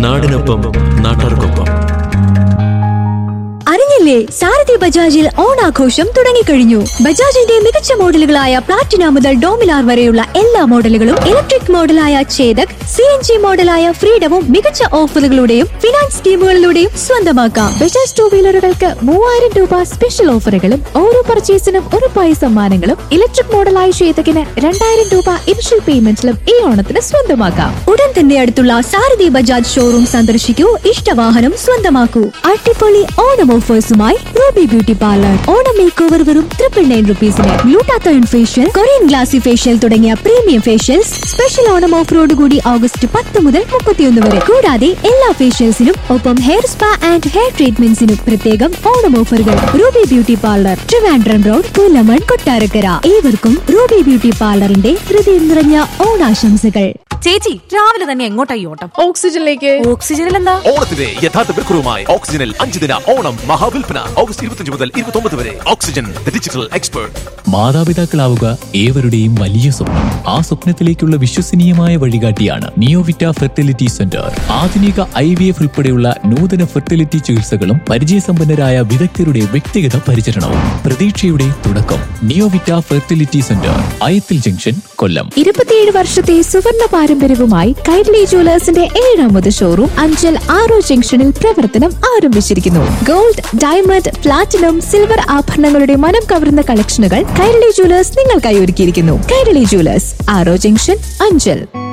നാടിനൊപ്പം നാട്ടാർക്കൊപ്പം അറിഞ്ഞില്ലേ സാരഥി ബജാജിൽ ഓണാഘോഷം തുടങ്ങിക്കഴിഞ്ഞു ബജാജിന്റെ മികച്ച മോഡലുകളായ പ്ലാറ്റിന മുതൽ ഡോമിനാർ വരെയുള്ള എല്ലാ മോഡലുകളും ഇലക്ട്രിക് മോഡലായ ചേതക് സി എൻ ജി മോഡലായ ഫ്രീഡവും മികച്ച ഓഫറുകളുടെയും ഫിനാൻസ് സ്കീമുകളിലൂടെയും സ്വന്തമാക്കാം ബജാജ് ടൂ വീലറുകൾക്ക് മൂവായിരം രൂപ സ്പെഷ്യൽ ഓഫറുകളും ഓരോ പർച്ചേസിനും ഒരു പൈസ സമ്മാനങ്ങളും ഇലക്ട്രിക് മോഡലായ ശ്വേതകിന് രണ്ടായിരം രൂപ ഇനിഷ്യൽ പേയ്മെന്റിലും ഈ ഓണത്തിന് സ്വന്തമാക്കാം ഉടൻ തന്നെ അടുത്തുള്ള സാരഥി ബജാജ് ഷോറൂം സന്ദർശിക്കൂ ഇഷ്ടവാഹനം സ്വന്തമാക്കൂ അട്ടിപ്പൊളി ഓണം ഓഫേഴ്സുമായി Ruby beauty parlour Onam make over വെറും ട്രിപ്പിൾ നയൻ റുപ്പീസിന് glutathione facial Korean glassy facial തുടങ്ങിയ പ്രീമിയം ഫേഷ്യൽസ് സ്പെഷ്യൽ ഓണം ഓഫറോട് കൂടി ഓഗസ്റ്റ് പത്ത് മുതൽ മുപ്പത്തിയൊന്ന് വരെ കൂടാതെ എല്ലാ ഫേഷ്യൽസിനും ഒപ്പം ഹെയർ സ്പാ ആൻഡ് ഹെയർ ട്രീറ്റ്മെന്റ്സിനും പ്രത്യേകം ഓണം ഓഫറുകൾ Ruby beauty parlour Trivandrum road Pulamon Kottarakkara ഏവർക്കും റൂബി ബ്യൂട്ടി പാർലറിന്റെ ഹൃദയം നിറഞ്ഞ ഓണാശംസകൾ ചേച്ചി രാവിലെ തന്നെ എങ്ങോട്ടായി ഓട്ടം ഓക്സിജനിലേക്ക് ഓക്സിജനിൽ എന്താ ഓണത്തിന്റെ യഥാർത്ഥ വിൽക്കുറവുമായി ഓക്സിജനിൽ അഞ്ച് ദിന ഓണം മഹാവിൽപ്പന ഓഗസ്റ്റ് ഇരുപത്തിയഞ്ച് മുതൽ ഇരുപത്തി വരെ ഓക്സിജൻ ദ ഡിജിറ്റൽ എക്സ്പേർട്ട് മാതാപിതാക്കളാവുക ഏവരുടെയും വലിയ സ്വപ്നം ആ സ്വപ്നത്തിലേക്കുള്ള വിശ്വസനീയമായ വഴികാട്ടിയാണ് നിയോവിറ്റ ഫെർട്ടിലിറ്റി സെന്റർ ആധുനിക ഐ വി എഫ് ഉൾപ്പെടെയുള്ള നൂതന ഫെർട്ടിലിറ്റി ചികിത്സകളും പരിചയസമ്പന്നരായ വിദഗ്ധരുടെ വ്യക്തിഗത പരിചരണവും പ്രതീക്ഷയുടെ തുടക്കം Neovita fertility centre Ayathil junction Kollam ഇരുപത്തിയേഴ് വർഷത്തെ സുവർണ പാരമ്പര്യവുമായി കൈരളി ജുവലേഴ്സിന്റെ ഏഴാമത് ഷോറൂം അഞ്ചൽ ആറോ ജംഗ്ഷനിൽ പ്രവർത്തനം ആരംഭിച്ചിരിക്കുന്നു ഗോൾഡ് ഡയമണ്ട് പ്ലാറ്റിനം സിൽവർ ആഭരണങ്ങളുടെ മനം കവർന്ന കളക്ഷനുകൾ കൈരളി ജുവലേഴ്സ് നിങ്ങൾക്കായി ഒരുക്കിയിരിക്കുന്നു കൈരളി ജുവലേഴ്സ് ആറോ ജംഗ്ഷൻ അഞ്ചൽ